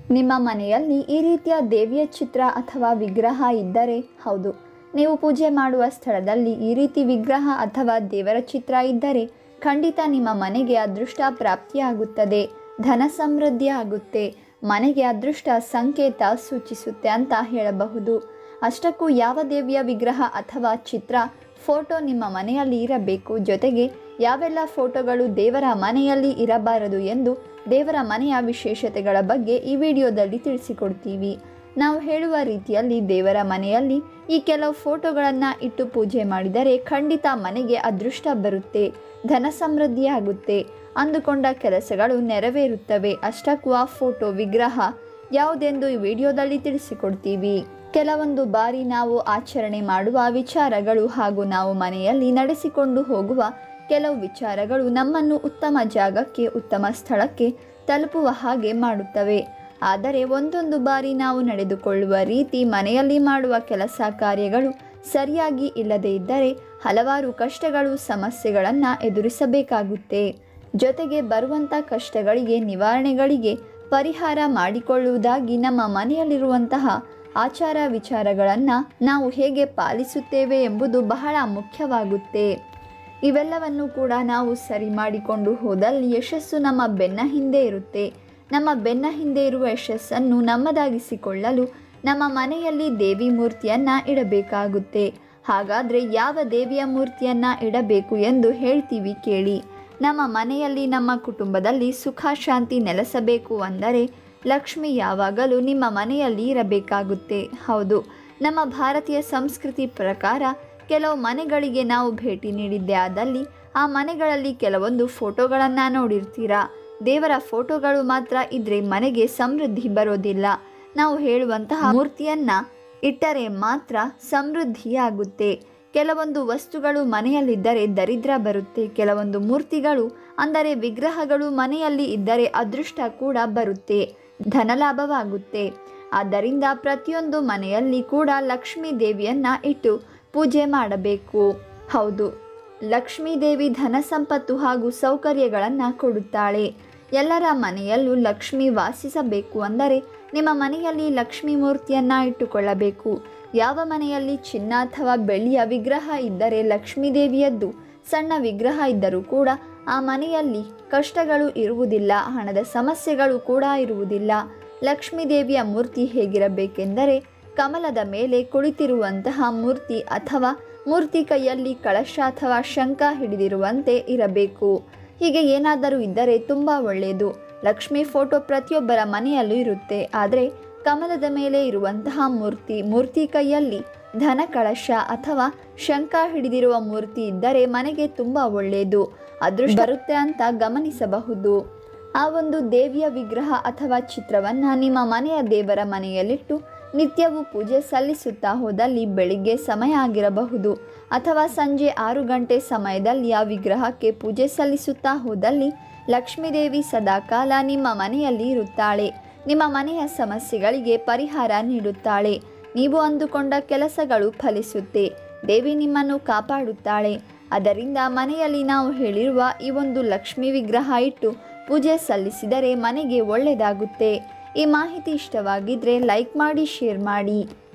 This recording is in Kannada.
ನಿಮ್ಮ ಮನೆಯಲ್ಲಿ ಈ ರೀತಿಯ ದೇವಿಯ ಚಿತ್ರ ಅಥವಾ ವಿಗ್ರಹ ಇದ್ದರೆ ಹೌದು ನೀವು ಪೂಜೆ ಮಾಡುವ ಸ್ಥಳದಲ್ಲಿ ಈ ರೀತಿ ವಿಗ್ರಹ ಅಥವಾ ದೇವರ ಚಿತ್ರ ಇದ್ದರೆ ಖಂಡಿತ ನಿಮ್ಮ ಮನೆಗೆ ಅದೃಷ್ಟ ಪ್ರಾಪ್ತಿಯಾಗುತ್ತದೆ ಧನ ಸಮೃದ್ಧಿ ಆಗುತ್ತೆ ಮನೆಗೆ ಅದೃಷ್ಟ ಸಂಕೇತ ಸೂಚಿಸುತ್ತೆ ಅಂತ ಹೇಳಬಹುದು ಅಷ್ಟಕ್ಕೂ ಯಾವ ದೇವಿಯ ವಿಗ್ರಹ ಅಥವಾ ಚಿತ್ರ ಫೋಟೋ ನಿಮ್ಮ ಮನೆಯಲ್ಲಿ ಇರಬೇಕು ಜೊತೆಗೆ ಯಾವೆಲ್ಲ ಫೋಟೋಗಳು ದೇವರ ಮನೆಯಲ್ಲಿ ಇರಬಾರದು ಎಂದು ದೇವರ ಮನೆಯ ವಿಶೇಷತೆಗಳ ಬಗ್ಗೆ ಈ ವಿಡಿಯೋದಲ್ಲಿ ತಿಳಿಸಿಕೊಡ್ತೀವಿ ನಾವು ಹೇಳುವ ರೀತಿಯಲ್ಲಿ ದೇವರ ಮನೆಯಲ್ಲಿ ಈ ಕೆಲವು ಫೋಟೋಗಳನ್ನು ಇಟ್ಟು ಪೂಜೆ ಮಾಡಿದರೆ ಖಂಡಿತ ಮನೆಗೆ ಅದೃಷ್ಟ ಬರುತ್ತೆ ಧನ ಸಮೃದ್ಧಿ ಆಗುತ್ತೆ ಅಂದುಕೊಂಡ ಕೆಲಸಗಳು ನೆರವೇರುತ್ತವೆ ಅಷ್ಟಕ್ಕೂ ಆ ಫೋಟೋ ವಿಗ್ರಹ ಯಾವುದೆಂದು ಈ ವಿಡಿಯೋದಲ್ಲಿ ತಿಳಿಸಿಕೊಡ್ತೀವಿ ಕೆಲವೊಂದು ಬಾರಿ ನಾವು ಆಚರಣೆ ಮಾಡುವ ವಿಚಾರಗಳು ಹಾಗೂ ನಾವು ಮನೆಯಲ್ಲಿ ನಡೆಸಿಕೊಂಡು ಹೋಗುವ ಕೆಲವು ವಿಚಾರಗಳು ನಮ್ಮನ್ನು ಉತ್ತಮ ಜಾಗಕ್ಕೆ ಉತ್ತಮ ಸ್ಥಳಕ್ಕೆ ತಲುಪುವ ಹಾಗೆ ಮಾಡುತ್ತವೆ ಆದರೆ ಒಂದೊಂದು ಬಾರಿ ನಾವು ನಡೆದುಕೊಳ್ಳುವ ರೀತಿ ಮನೆಯಲ್ಲಿ ಮಾಡುವ ಕೆಲಸ ಕಾರ್ಯಗಳು ಸರಿಯಾಗಿ ಇಲ್ಲದೇ ಇದ್ದರೆ ಹಲವಾರು ಕಷ್ಟಗಳು ಸಮಸ್ಯೆಗಳನ್ನು ಎದುರಿಸಬೇಕಾಗುತ್ತೆ ಜೊತೆಗೆ ಬರುವಂಥ ಕಷ್ಟಗಳಿಗೆ ನಿವಾರಣೆಗಳಿಗೆ ಪರಿಹಾರ ಮಾಡಿಕೊಳ್ಳುವುದಾಗಿ ನಮ್ಮ ಮನೆಯಲ್ಲಿರುವಂತಹ ಆಚಾರ ವಿಚಾರಗಳನ್ನು ನಾವು ಹೇಗೆ ಪಾಲಿಸುತ್ತೇವೆ ಎಂಬುದು ಬಹಳ ಮುಖ್ಯವಾಗುತ್ತೆ ಇವೆಲ್ಲವನ್ನು ಕೂಡ ನಾವು ಸರಿ ಮಾಡಿಕೊಂಡು ಹೋದಲ್ಲಿ ಯಶಸ್ಸು ನಮ್ಮ ಬೆನ್ನ ಹಿಂದೆ ಇರುತ್ತೆ ನಮ್ಮ ಬೆನ್ನ ಹಿಂದೆ ಇರುವ ಯಶಸ್ಸನ್ನು ನಮ್ಮದಾಗಿಸಿಕೊಳ್ಳಲು ನಮ್ಮ ಮನೆಯಲ್ಲಿ ದೇವಿ ಮೂರ್ತಿಯನ್ನು ಇಡಬೇಕಾಗುತ್ತೆ ಹಾಗಾದರೆ ಯಾವ ದೇವಿಯ ಮೂರ್ತಿಯನ್ನು ಇಡಬೇಕು ಎಂದು ಹೇಳ್ತೀವಿ ಕೇಳಿ ನಮ್ಮ ಮನೆಯಲ್ಲಿ ನಮ್ಮ ಕುಟುಂಬದಲ್ಲಿ ಸುಖ ಶಾಂತಿ ನೆಲೆಸಬೇಕು ಅಂದರೆ ಲಕ್ಷ್ಮಿ ಯಾವಾಗಲೂ ನಿಮ್ಮ ಮನೆಯಲ್ಲಿ ಇರಬೇಕಾಗುತ್ತೆ ಹೌದು ನಮ್ಮ ಭಾರತೀಯ ಸಂಸ್ಕೃತಿ ಪ್ರಕಾರ ಕೆಲವು ಮನೆಗಳಿಗೆ ನಾವು ಭೇಟಿ ನೀಡಿದ್ದೇ ಆದಲ್ಲಿ ಆ ಮನೆಗಳಲ್ಲಿ ಕೆಲವೊಂದು ಫೋಟೋಗಳನ್ನು ನೋಡಿರ್ತೀರಾ ದೇವರ ಫೋಟೋಗಳು ಮಾತ್ರ ಇದ್ರೆ ಮನೆಗೆ ಸಮೃದ್ಧಿ ಬರೋದಿಲ್ಲ ನಾವು ಹೇಳುವಂತಹ ಮೂರ್ತಿಯನ್ನ ಇಟ್ಟರೆ ಮಾತ್ರ ಸಮೃದ್ಧಿಯಾಗುತ್ತೆ ಕೆಲವೊಂದು ವಸ್ತುಗಳು ಮನೆಯಲ್ಲಿದ್ದರೆ ದರಿದ್ರ ಬರುತ್ತೆ ಕೆಲವೊಂದು ಮೂರ್ತಿಗಳು ಅಂದರೆ ವಿಗ್ರಹಗಳು ಮನೆಯಲ್ಲಿ ಇದ್ದರೆ ಅದೃಷ್ಟ ಕೂಡ ಬರುತ್ತೆ ಧನಲಾಭವಾಗುತ್ತೆ ಆದ್ದರಿಂದ ಪ್ರತಿಯೊಂದು ಮನೆಯಲ್ಲಿ ಕೂಡ ಲಕ್ಷ್ಮೀ ದೇವಿಯನ್ನ ಇಟ್ಟು ಪೂಜೆ ಮಾಡಬೇಕು ಹೌದು ಲಕ್ಷ್ಮೀ ದೇವಿ ಧನ ಸಂಪತ್ತು ಹಾಗೂ ಸೌಕರ್ಯಗಳನ್ನು ಕೊಡುತ್ತಾಳೆ ಎಲ್ಲರ ಮನೆಯಲ್ಲೂ ಲಕ್ಷ್ಮಿ ವಾಸಿಸಬೇಕು ಅಂದರೆ ನಿಮ್ಮ ಮನೆಯಲ್ಲಿ ಲಕ್ಷ್ಮೀ ಮೂರ್ತಿಯನ್ನು ಇಟ್ಟುಕೊಳ್ಳಬೇಕು ಯಾವ ಮನೆಯಲ್ಲಿ ಚಿನ್ನ ಅಥವಾ ಬೆಳ್ಳಿಯ ವಿಗ್ರಹ ಇದ್ದರೆ ಲಕ್ಷ್ಮೀ ದೇವಿಯದ್ದು ಸಣ್ಣ ವಿಗ್ರಹ ಇದ್ದರೂ ಕೂಡ ಆ ಮನೆಯಲ್ಲಿ ಕಷ್ಟಗಳು ಇರುವುದಿಲ್ಲ ಹಣದ ಸಮಸ್ಯೆಗಳು ಕೂಡ ಇರುವುದಿಲ್ಲ ಲಕ್ಷ್ಮೀ ದೇವಿಯ ಮೂರ್ತಿ ಹೇಗಿರಬೇಕೆಂದರೆ ಕಮಲದ ಮೇಲೆ ಕುಳಿತಿರುವಂತಹ ಮೂರ್ತಿ ಅಥವಾ ಮೂರ್ತಿ ಕೈಯಲ್ಲಿ ಕಳಶ ಅಥವಾ ಶಂಖ ಹಿಡಿದಿರುವಂತೆ ಇರಬೇಕು ಹೀಗೆ ಏನಾದರೂ ಇದ್ದರೆ ತುಂಬ ಒಳ್ಳೆಯದು ಲಕ್ಷ್ಮಿ ಫೋಟೋ ಪ್ರತಿಯೊಬ್ಬರ ಮನೆಯಲ್ಲೂ ಇರುತ್ತೆ ಆದರೆ ಕಮಲದ ಮೇಲೆ ಇರುವಂತಹ ಮೂರ್ತಿ ಮೂರ್ತಿ ಕೈಯಲ್ಲಿ ಧನ ಕಳಶ ಅಥವಾ ಶಂಖ ಹಿಡಿದಿರುವ ಮೂರ್ತಿ ಇದ್ದರೆ ಮನೆಗೆ ತುಂಬ ಒಳ್ಳೆಯದು ಅದೃಷ್ಟ ಬರುತ್ತೆ ಅಂತ ಗಮನಿಸಬಹುದು ಆ ಒಂದು ದೇವಿಯ ವಿಗ್ರಹ ಅಥವಾ ಚಿತ್ರವನ್ನು ನಿಮ್ಮ ಮನೆಯ ದೇವರ ಮನೆಯಲ್ಲಿಟ್ಟು ನಿತ್ಯವೂ ಪೂಜೆ ಸಲ್ಲಿಸುತ್ತಾ ಹೋದಲ್ಲಿ ಬೆಳಿಗ್ಗೆ ಸಮಯ ಆಗಿರಬಹುದು ಅಥವಾ ಸಂಜೆ ಆರು ಗಂಟೆ ಸಮಯದಲ್ಲಿ ಆ ವಿಗ್ರಹಕ್ಕೆ ಪೂಜೆ ಸಲ್ಲಿಸುತ್ತಾ ಹೋದಲ್ಲಿ ಲಕ್ಷ್ಮೀದೇವಿ ಸದಾಕಾಲ ನಿಮ್ಮ ಮನೆಯಲ್ಲಿ ಇರುತ್ತಾಳೆ ನಿಮ್ಮ ಮನೆಯ ಸಮಸ್ಯೆಗಳಿಗೆ ಪರಿಹಾರ ನೀಡುತ್ತಾಳೆ ನೀವು ಅಂದುಕೊಂಡ ಕೆಲಸಗಳು ಫಲಿಸುತ್ತೆ ದೇವಿ ನಿಮ್ಮನ್ನು ಕಾಪಾಡುತ್ತಾಳೆ ಅದರಿಂದ ಮನೆಯಲ್ಲಿ ನಾವು ಹೇಳಿರುವ ಈ ಒಂದು ಲಕ್ಷ್ಮೀ ವಿಗ್ರಹ ಇಟ್ಟು ಪೂಜೆ ಸಲ್ಲಿಸಿದರೆ ಮನೆಗೆ ಒಳ್ಳೆಯದಾಗುತ್ತೆ ಈ ಮಾಹಿತಿ ಇಷ್ಟವಾಗಿದ್ದರೆ ಲೈಕ್ ಮಾಡಿ ಶೇರ್ ಮಾಡಿ